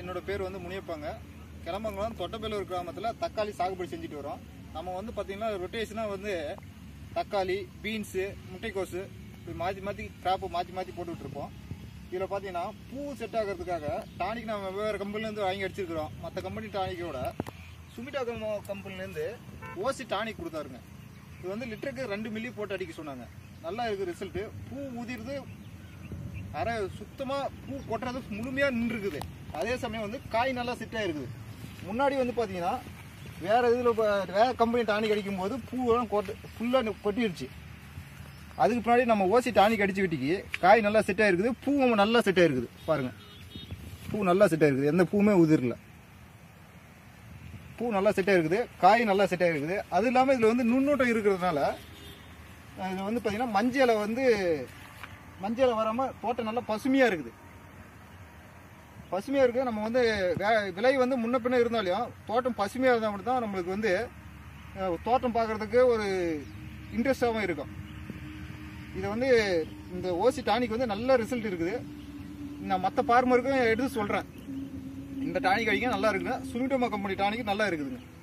என்னோட பேர் வந்து முனியப்பாங்க கிளம்பங்குளம் தொட்டபேலூர் கிராமத்தில் தக்காளி சாகுபடி செஞ்சுட்டு வரோம் நம்ம வந்து பார்த்தீங்கன்னா ரொட்டேஷனாக வந்து தக்காளி பீன்ஸு முட்டைக்கோசு இப்படி மாற்றி மாற்றி கிராப்பு மாற்றி மாற்றி போட்டுக்கிட்டு இருப்போம் இதில் பார்த்தீங்கன்னா பூ செட் ஆகிறதுக்காக டானிக் நம்ம வெவ்வேறு கம்பெனிலேருந்து வாங்கி அடிச்சிருக்கிறோம் மற்ற கம்பெனி டானிக்கோட சுமிட்டா கம்போ கம்பெனிலேருந்து ஓசி டானிக் கொடுத்தாருங்க இது வந்து லிட்டருக்கு ரெண்டு மில்லி போட்டு அடிக்க சொன்னாங்க நல்லா இருக்குது ரிசல்ட்டு பூ ஊதிடுது அரை சுத்தமாக பூ கொட்டுறது முழுமையாக நின்றுருக்குது அதே சமயம் வந்து காய் நல்லா செட்டாக இருக்குது முன்னாடி வந்து பார்த்தீங்கன்னா வேறு இதில் வேறு கம்பெனி டானிக் அடிக்கும் போது பூவெல்லாம் கொட்டு ஃபுல்லாக கொட்டிடுச்சு அதுக்கு பின்னாடி நம்ம ஓசி டானிக் அடிச்சு விட்டிக்கு காய் நல்லா செட்டாக இருக்குது பூவும் நல்லா செட்டாக இருக்குது பாருங்கள் பூ நல்லா செட்டாக இருக்குது எந்த பூவுமே உதிரல பூ நல்லா செட்டாக இருக்குது காய் நல்லா செட்டாக இருக்குது அது இல்லாமல் இதில் வந்து நுண்ணூட்டம் இருக்கிறதுனால அஹ் இது வந்து பார்த்தீங்கன்னா மஞ்சளை வந்து மஞ்சளை வராமல் தோட்டம் நல்லா பசுமையாக இருக்குது பசுமையாக இருக்குது நம்ம வந்து வே- விலை வந்து முன்ன பின்ன இருந்தாலும் தோட்டம் பசுமையாக இருந்தால் மட்டும் தான் நம்மளுக்கு வந்து அஹ், தோட்டம் பார்க்குறதுக்கு ஒரு இன்ட்ரெஸ்டாகவும் இருக்கும் இது வந்து இந்த ஓசி டானிக் வந்து நல்ல ரிசல்ட் இருக்குது நான் மற்ற ஃபார்மருக்கும் எடுத்து சொல்கிறேன் இந்த டானிக் அடிக்க நல்லா இருக்குங்க சுமிட்டோமா கம்பெனி டானிக் நல்லா இருக்குதுங்க